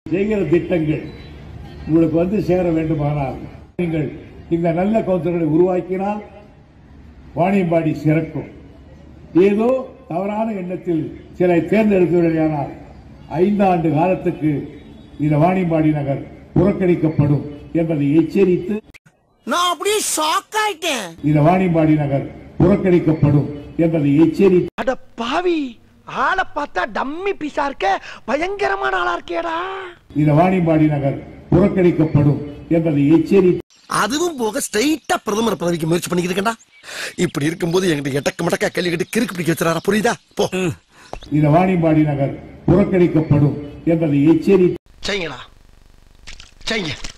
செய்கிற திட்டங்கள் உங்களுக்கு வந்து சேர வேண்டுமானால் நீங்கள் இந்த நல்ல கவுன்சிலர்களை உருவாக்கினால் வாணியம்பாடி சிறக்கும் ஏதோ தவறான எண்ணத்தில் சிலை தேர்ந்தெடுக்கவில்லையானால் ஐந்தாண்டு காலத்துக்கு இந்த வாணியம்பாடி நகர் புறக்கணிக்கப்படும் என்பதை எச்சரித்து நான் அப்படியே ஷாக் ஆயிட்டேன் இந்த வாணியம்பாடி நகர் புறக்கணிக்கப்படும் என்பதை எச்சரித்து அட பாவி ஆளை பார்த்தா டம்மி பீஸா இருக்க பயங்கரமான ஆளா இருக்கேடா இந்த வாணியம்பாடி நகர் புறக்கணிக்கப்படும் என்பதை எச்சரித்து அதுவும் போக ஸ்ட்ரைட்டா பிரதமர் பதவிக்கு முயற்சி பண்ணிக்கிட்டு இருக்கேன்டா இப்படி இருக்கும்போது எங்கிட்ட எட்டக்க மடக்கா கேள்வி கேட்டு கிறுக்கு பிடிக்க வச்சுறாரா புரியுதா போ இந்த வாணியம்பாடி நகர் புறக்கணிக்கப்படும் என்பதை எச்சரித்து செய்யுங்கடா செய்யுங்க